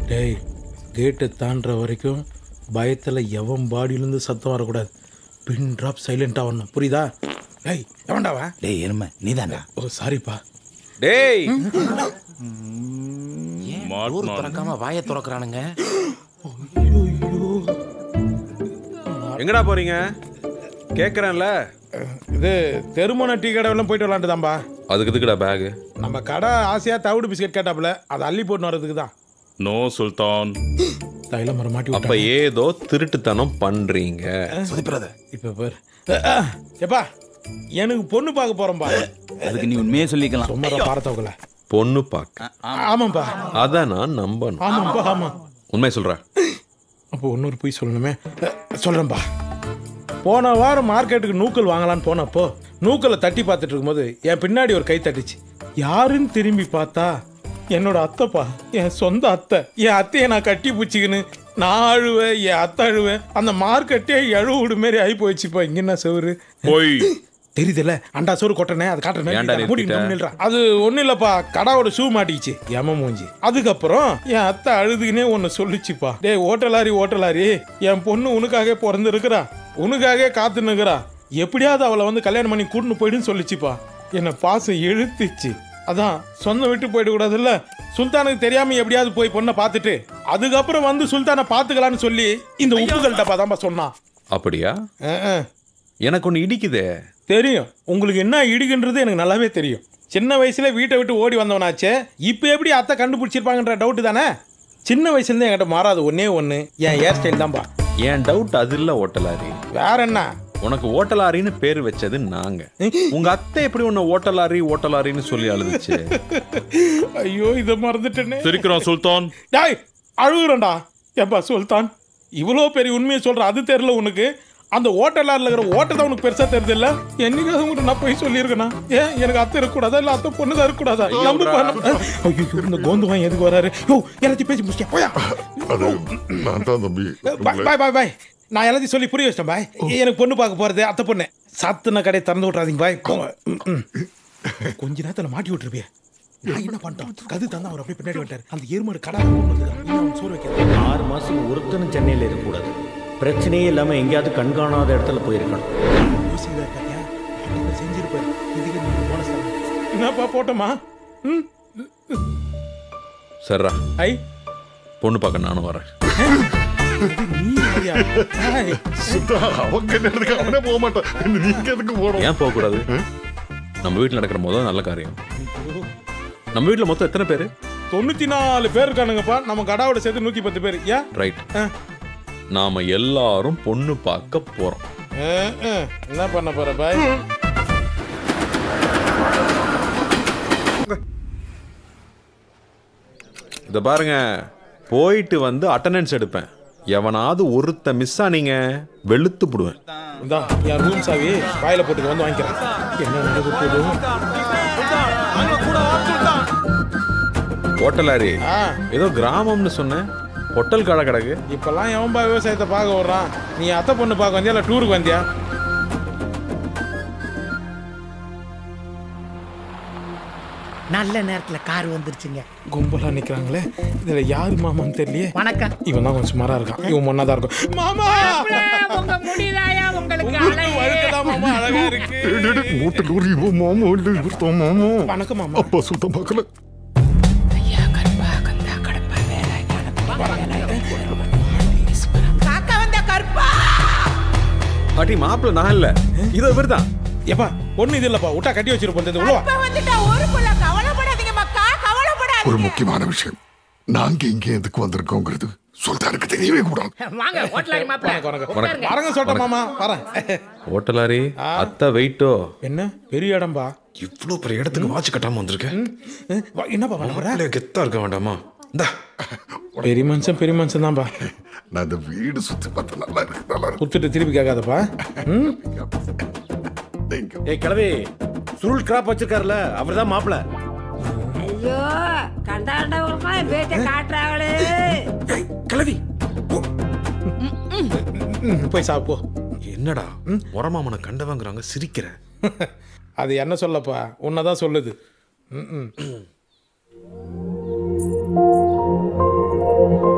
டேய் கேட்டை தாண்டுற வரைக்கும் பயத்தில் எவன் பாடியிலேருந்து சத்தம் வரக்கூடாது பின் ட்ராப் சைலண்ட் ஆகணும் புரியுதா டேய் எவன்டாவா டேய் எருமை நீதான்டா ஓ சாரிப்பா டேய் ஊர் திறக்காம வாயை திறக்கிறானுங்க எங்கடா போறீங்க கேக்குறேன்ல இது தெருமண டீ கடை போயிட்டு வரலான்ட்டுதான்பா அதுக்கு எதுக்குடா பேக் நம்ம கடை ஆசையாக தவிடு பிஸ்கட் கேட்டாப்புல அதை அள்ளி போட்டு வர்றதுக்கு தான் நோ சுல்தான் தைல மரம் மாட்டி அப்ப விட்டான் ஏதோ திருட்டுத்தனம் பண்றீங்க சுதிப்பிரத இப்போ பாரு எப்பா எனக்கு பொண்ணு பார்க்க போகிறோம்ப்பா அதுக்கு நீ உண்மையே சொல்லிக்கலாம் சும்மா பாரத்தவக்கல பொண்ணு பாக்க ஆமாம்ப்பா அத நான் நம்பணும் ஆமாம்ப்பா ஆமாம் உண்மை சொல்ற அப்போ இன்னொரு போய் சொல்லணுமே சொல்கிறேன்ப்பா போன வாரம் மார்க்கெட்டுக்கு நூக்கல் வாங்கலான்னு போனப்போ நூக்கலை தட்டி பார்த்துட்டு இருக்கும்போது என் பின்னாடி ஒரு கை தட்டிச்சு யாருன்னு திரும்பி பார்த்தா என்னோட அத்தைப்பா என் சொந்த அத்தை என் அத்தையை நான் கட்டி பிடிச்சிக்கின்னு நான் அழுவேன் என் அத்தை அழுவேன் அந்த மார்க்கெட்டே எழுவுடு மாரி ஆகி போயிடுச்சுப்பா இங்க என்ன செவரு போய் தெரியுதுல்ல அண்டா சோறு கொட்டனே அது ஏன்டா காட்டுறேன் மூடி நிறுத்திட்ட? நில்றா. அது ஒன்றும் இல்லைப்பா கடாவோட ஷூ மாட்டிக்கிச்சு எம மூஞ்சி அதுக்கப்புறம் என் அத்தை அழுதுகினே ஒன்று சொல்லிச்சுப்பா டேய் ஓட்டலாரி ஓட்டலாரி என் பொண்ணு உனக்காக பிறந்திருக்கிறா உனக்காக காத்துனுக்குறா எப்படியாவது அவளை வந்து கல்யாணம் பண்ணி கூட்டின்னு போயிடுன்னு சொல்லிச்சுப்பா என்னை பாசம் இழுத்துச்சு அதான் சொந்தம் விட்டு போயிடக்கூடாதுல்ல சுல்தானுக்கு தெரியாம எப்படியாவது போய் பொண்ணை பார்த்துட்டு அதுக்கப்புறம் வந்து சுல்தானை பார்த்துக்கலான்னு சொல்லி இந்த உப்புகள்கிட்டப்பா தான்ப்பா சொன்னான் அப்படியா அஹ், அஹ். எனக்கு ஒண்ணு இடிக்குதே தெரியும் உங்களுக்கு என்ன இடுகுன்றது எனக்கு நல்லாவே தெரியும் சின்ன வயசுல வீட்டை விட்டு ஓடி வந்தவனாச்சே இப்போ எப்படி அத்தை கண்டுபிடிச்சிருப்பாங்கன்ற டவுட் தானே சின்ன வயசுலேருந்து என்கிட்ட மாறாது ஒன்னே ஒன்று என் ஹேர் ஸ்டைல் தான்ப்பா என் டவுட் அது இல்ல ஓட்டலாரி வேற என்ன உனக்கு ஓட்டலாரின்னு பேர் வச்சது நாங்க உங்க அத்தை எப்படி உன்னை ஓட்டலாரி ஓட்டலாரின்னு சொல்லி அழுதுச்சு ஐயோ இதை மறந்துட்டேனே சிரிக்கிறோம் சுல்தான் டாய் அழுகுறேன்டா ஏப்பா சுல்தான் இவ்வளோ பெரிய உண்மையை சொல்ற அது தெரியல உனக்கு அந்த ஓட்டலாரில் இருக்கிற ஓட்டை தான் உனக்கு பெருசா தெரியுது இல்ல என்னைக்காவது உங்கள்கிட்ட நான் போய் சொல்லியிருக்கேனா ஏன் எனக்கு அத்தை இருக்கக்கூடாதா இல்லை அத்தை பொண்ணு தான் இருக்கக்கூடாதா நம்புப்பா, நம்பு. ஐயோ இந்த கோந்துவான் எதுக்கு வராரு யோ எல்லாத்தையும் பேசி முடிச்சியா போயா அது நான் தான் தம்பி பாய் பாய் பாய் பாய் நான் எல்லாத்தையும் சொல்லி புரிய வச்சிட்டேன் பாய் எனக்கு பொண்ணு பார்க்க போறது அத்தை பொண்ணு சத்துன கடையை திறந்து விட்றாதீங்க பாய் போங்க ம், ம். கொஞ்ச நேரத்தில் மாட்டி விட்டுருப்பிய நான் என்ன பண்ணிட்டோம் கது தந்தா அவர் அப்படியே பின்னாடி வந்துட்டார் அந்த எருமாடு கடை சோறு வைக்கிறேன் ஆறு மாதத்துக்கு ஒருத்தனும் சென்னையில் இருக்கக்கூடாது பிரச்சனையே இல்லாமல் எங்கேயாவது கண்காணாத இடத்துல போயிருக்கணும் யோசிக்கிறா கத்தியா அப்படியே செஞ்சிருப்பாரு இதுக்கு நீங்க போனஸ் என்னப்பா போட்டோமா ம் சரிடா ஐ பொண்ணு பார்க்க நானும் வரேன் நீ யாரியா? ஏய், சுத்தா அவங்க நேரத்துக்கு அவனே போக மாட்டான் நீங்க எதுக்கு போறோம் ஏன் போக கூடாது நம்ம வீட்டில் நடக்கிற முதல் நல்ல காரியம் நம்ம வீட்டில் மொத்தம் எத்தனை பேர் தொண்ணூத்தி நாலு பேர் இருக்கானுங்கப்பா நம்ம கடாவோட சேர்த்து நூத்தி பத்து பேர் ஏன் ரைட் ஆ. நாம எல்லாரும் பொண்ணு பார்க்க போறோம் ஆ, ஆ. என்ன பண்ண போற பாய் இத பாருங்க போயிட்டு வந்து அட்டண்டன்ஸ் எடுப்பேன் எவனாவது ஒருத்த மிஸ் ஆனீங்க வெளுத்து போடுவேன் இந்தா என் ரூம் சாவி வாயில போட்டுக்க வந்து வாங்கிக்கிறேன் என்ன நடக்க போதும் ஹோட்டலாரி ஆ ஏதோ கிராமம்னு சொன்னேன் ஹோட்டல் கடை கிடக்கு இப்பெல்லாம் எவன்பா விவசாயத்தை பார்க்க வர்றான் நீ அத்தை பொண்ணு பார்க்க வந்தியா இல்லை டூருக்கு வந்தியா நல்ல நேரத்துல கார் வந்துருச்சுங்க கும்பலா நிக்கிறாங்களே இதுல யாரு மாமான்னு தெரியலையே வணக்கம் இவன் தான் கொஞ்சம் சுமாரா இருக்கான் இவன் முன்னா தான் இருக்கும் மாமா உங்க முடியலாயா உங்களுக்கு வழுக்கதான் மாமா அழகா இருக்கு மூட்டை லூரி மாமோ இல்லை இவர் மாமோ வணக்கம் மாமா அப்பா சுத்தம் பார்க்கல காக்கா வந்த கருப்பா பாட்டி மாப்பிள்ள நான் இல்ல இதோ இவர் தான் ஏப்பா ஒண்ணு இது இல்லப்பா விட்டா கட்டி வச்சிருப்போம் இது உள்ளவா கருப்பா வந்துட்டா ஊருக்குள்ள கவலைப்படாதீங்க மக்கா ஒரு கவலைப்படாதீங்க முக்கியமான விஷயம் நாங்க இங்க எதுக்கு வந்திருக்கோங்கிறது சுல்தானுக்கு தெரியவே கூடாது வாங்க ஹோட்டலாரி மாப்பிள்ள வணக்கம் வணக்கம் வரங்க சொல்லிட்டேன் மாமா வரேன் ஹோட்டலாரி அத்தை வெயிட்டோ என்ன பெரிய இடம்பா இவ்வளோ பெரிய இடத்துக்கு வாட்ச் கட்டாம வந்திருக்கேன் ம், வா, என்னப்பா பண்ண போற கெத்தா இருக்க வேண்டாமா இந்தா பெரிய மனுஷன் பெரிய மனுஷன் தான்ப்பா நான் இந்த வீடு சுத்தி பார்த்தா நல்லா இருக்கு நல்லா இருக்கு குத்துட்டு திருப்பி கேட்காதப்பா ம் Thank you. ஏய் கிளவி சுருள் கிராப் வச்சிருக்காருல அவர் தான் மாப்பிள்ள ஐயோ கண்டாண்டவருக்கும் பேச்ச காட்டுறாங்களே கிளவி போய் சாப்போ என்னடா உரமாமனை கண்டவங்கிறாங்க சிரிக்கிறேன் அது என்ன சொல்லப்பா உன்னதான் சொல்லுது ம், ம்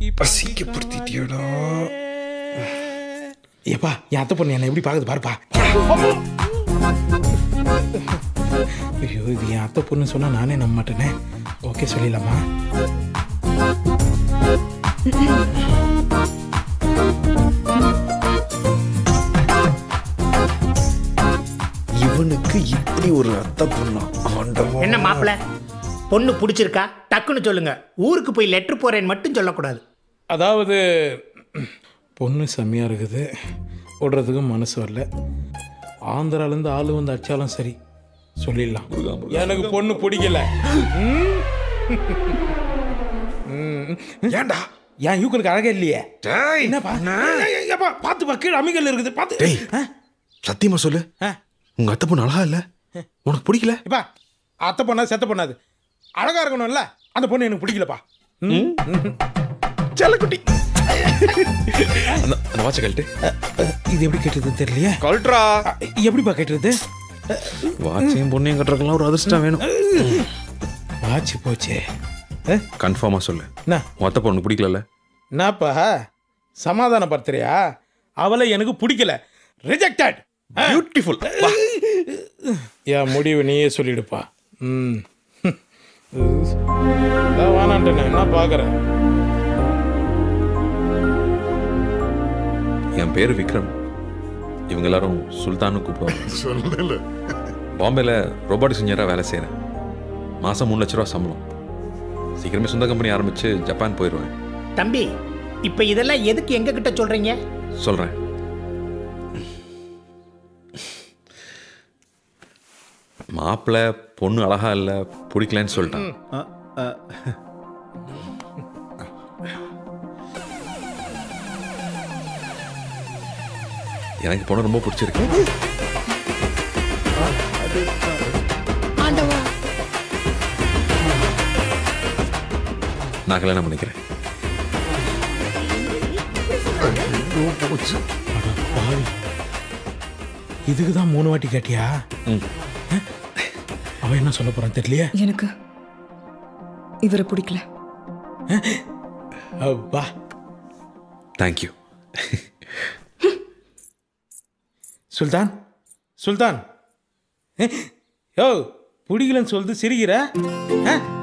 அசிங்கப்படுத்திட்டியடா ஏப்பா என் அத்தை பொண்ணு என்னை எப்படி பார்க்குது பாருப்பா ஐயோ இது என் அத்தை பொண்ணு சொன்னா நானே நம்ப மாட்டேனே ஓகே சொல்லிடலாமா இவனுக்கு இப்படி ஒரு அத்தை பொண்ணா ஆண்டவா என்ன மாப்பிள பொண்ணு பிடிச்சிருக்கா டக்குன்னு சொல்லுங்க ஊருக்கு போய் லெட்டர் போறேன்னு மட்டும் சொல்லக்கூடாது அதாவது பொண்ணு செம்மையாக இருக்குது விடுறதுக்கு மனசு வரல ஆந்திராலேருந்து ஆளு வந்து அடிச்சாலும் சரி சொல்லிடலாம் எனக்கு பொண்ணு பிடிக்கல ம். ம். ஏன்டா ஏன் யூக்கனுக்கு அழகே இல்லையே டேய் என்னப்பா ஏய், ஏப்பா பார்த்துப்பா கீழே அமிகள் இருக்குது பார்த்து டேய் ஆ? சத்தியமா சொல்லு ஆ. உங்க அத்தை பொண்ணு அழகா இல்ல உனக்கு பிடிக்கல எப்பா அத்தை பொண்ணா செத்த பொண்ணாது அழகா இருக்கணும்ல அந்த பொண்ணு எனக்கு பிடிக்கலப்பா ம். செல்லக்குட்டி அந்த அந்த வாட்சை கழட்டு இது எப்படி கேட்டதுன்னு தெரியலையே கழட்டுறா அ, எப்படிப்பா கேட்டது வாட்சையும் பொண்ணையும் கட்டுறதுக்கெல்லாம் ஒரு அதிர்ஷ்டம் வேணும் வாட்சி போச்சே கன்ஃபார்மாக சொல்லு என்ன உன் அத்தை பொண்ணு பிடிக்கல என்னப்பா சமாதானப்படுத்துறியா அவளை எனக்கு பிடிக்கல ரிஜெக்டட் பியூட்டிஃபுல் என் முடிவு நீயே சொல்லிடுப்பா ம் இதான் வேணான்ட்டேனே என்ன பார்க்குறேன் என் பேர் விக்ரம் இவங்க எல்லாரும் சுல்தான்னு கூப்பிடுவாங்க சொல்லல பாம்பேல ரோபோட்டிக்ஸ் இன்ஜினியராக வேலை செய்கிறேன் மாதம் மூணு லட்ச ரூபா சம்பளம் சீக்கிரமே சொந்த கம்பெனி ஆரம்பித்து ஜப்பான் போயிடுவேன் தம்பி இப்ப இதெல்லாம் எதுக்கு எங்க கிட்ட சொல்றீங்க சொல்கிறேன் மாப்பிள்ளை பொண்ணு அழகா இல்லை பிடிக்கலன்னு சொல்லிட்டான் எனக்கு பொண்ணு ரொம்ப பிடிச்சிருக்கு நான் கல்யாணம் பண்ணிக்கிறேன் போச்சு பாவி இதுக்கு தான் மூணு வாட்டி கேட்டியா ம். அவ என்ன சொல்ல போறான் தெரியலையே எனக்கு இவரை பிடிக்கல அப்பா தேங்க்யூ சுல்தான் சுல்தான் யோ பிடிக்கலன்னு சொல்லிட்டு சிரிக்கிற ஆ?